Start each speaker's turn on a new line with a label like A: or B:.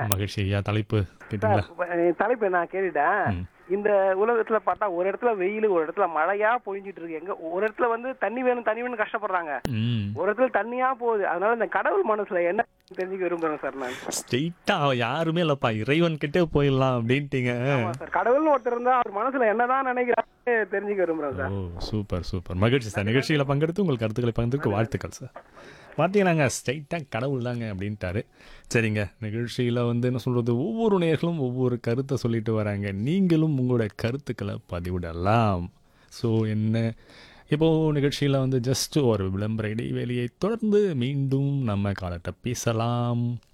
A: மகிழ்ச்சி ஐயா தலைப்பு கேட்டீங்களா
B: அஹ் தலைப்பு நான் கேட்டுட்டேன்
A: ம்.
B: இந்த உலகத்துல பார்த்தா ஒரு இடத்துல வெயில் ஒரு இடத்துல மழையா பொழிஞ்சிட்டு இருக்கு எங்க ஒரு இடத்துல வந்து தண்ணி வேணும் தண்ணி வேணும் கஷ்டப்படுறாங்க
A: ம்
B: ஒரு இடத்துல தண்ணியா போகுது அதனால இந்த கடவுள் மனசுல என்ன தெரிஞ்சுக்க விரும்புறேன் சார் நான்
A: ஸ்ட்ரெயிட்டா யாருமே இல்லப்பா இறைவன் கிட்டே போயிடலாம் அப்படின்ட்டீங்க
B: ஆமா சார் கடவுள்னு ஒருத்தர் இருந்தா அவர் மனசுல என்னதான் நினைக்கிறாரு தெரிஞ்சுக்க விரும்புறேன் சார்
A: ஓ சூப்பர் சூப்பர் மகிழ்ச்சி சார் நிகழ்ச்சியில் பங்கெடுத்து உங்கள் கருத்துக்களை பகிர்ந்துக்கு வாழ்த்துக்கள் சார் பார்த்தீங்கன்னாங்க ஸ்ட்ரைட்டாக கடவுள் தாங்க அப்படின்ட்டாரு சரிங்க நிகழ்ச்சியில் வந்து என்ன சொல்கிறது ஒவ்வொரு நேர்களும் ஒவ்வொரு கருத்தை சொல்லிட்டு வராங்க நீங்களும் உங்களோட கருத்துக்களை பதிவிடலாம் ஸோ என்ன இப்போது நிகழ்ச்சியில் வந்து ஜஸ்ட் ஒரு விளம்பர இடைவேளையை தொடர்ந்து மீண்டும் நம்ம காலத்தை பேசலாம்